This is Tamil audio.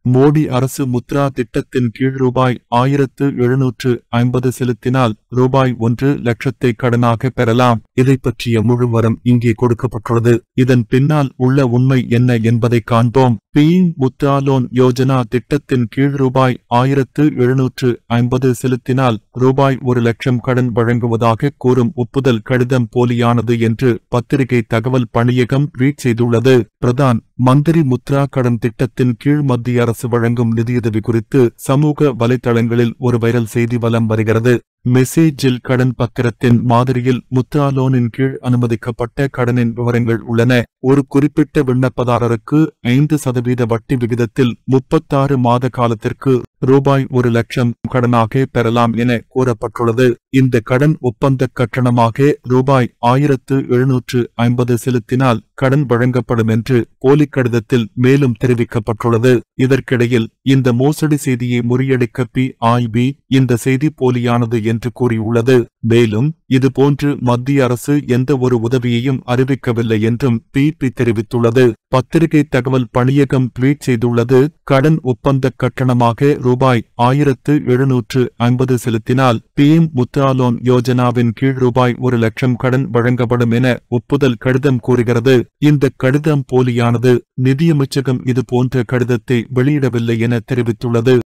மோடி அரசு முத்ரா திட்டத்தின் கீழ் ரூபாய் ஆயிரத்து எழுநூற்று ஐம்பது செலுத்தினால் ரூபாய் ஒன்று லட்சத்தை கடனாக பெறலாம் இதை பற்றிய முழுவரம் இங்கே கொடுக்கப்பட்டுள்ளது இதன் பின்னால் உள்ள உண்மை என்ன என்பதை காண்போம் பீம் முத்ரா லோன் யோஜனா திட்டத்தின் கீழ் ரூபாய் ஆயிரத்து எழுநூற்று ஐம்பது செலுத்தினால் ரூபாய் ஒரு லட்சம் கடன் வழங்குவதாக கூறும் ஒப்புதல் கடிதம் போலியானது என்று பத்திரிகை தகவல் பணியகம் ட்வீட் செய்துள்ளது பிரதான் மந்திரி முத்ரா கடன் திட்டத்தின் கீழ் மத்திய அரசு வழங்கும் நிதியுதவி குறித்து சமூக வலைதளங்களில் ஒரு வைரல் செய்தி வலம் வருகிறது மெசேஜில் கடன் பத்திரத்தின் மாதிரியில் முத்ரா லோனின் கீழ் அனுமதிக்கப்பட்ட கடனின் விவரங்கள் உள்ளன ஒரு குறிப்பிட்ட விண்ணப்பதாரருக்கு ஐந்து சதவீத வட்டி விகிதத்தில் முப்பத்தாறு மாத காலத்திற்கு ரூபாய் ஒரு லட்சம் கடனாக பெறலாம் என கூறப்பட்டுள்ளது இந்த கடன் ஒப்பந்த கட்டணமாக ரூபாய் ஆயிரத்து எழுநூற்று ஐம்பது செலுத்தினால் கடன் வழங்கப்படும் என்று போலி கடிதத்தில் மேலும் தெரிவிக்கப்பட்டுள்ளது இதற்கிடையில் இந்த மோசடி செய்தியை முறியடிக்க பி ஐபி இந்த செய்தி போலியானது என்று கூறியுள்ளது மேலும் இதுபோன்று மத்திய அரசு எந்த ஒரு உதவியையும் அறிவிக்கவில்லை என்றும் பிபி தெரிவித்துள்ளது பத்திரிகை தகவல் பணியகம் ட்வீட் செய்துள்ளது கடன் ஒப்பந்த கட்டணமாக ரூபாய் ஆயிரத்து எழுநூற்று ஐம்பது செலுத்தினால் பிஎம் முத்ரா லோன் யோஜனாவின் கீழ் ரூபாய் ஒரு லட்சம் கடன் வழங்கப்படும் என ஒப்புதல் கடிதம் கூறுகிறது இந்த கடிதம் போலியானது நிதியமைச்சகம் இது போன்ற கடிதத்தை வெளியிடவில்லை என தெரிவித்துள்ளது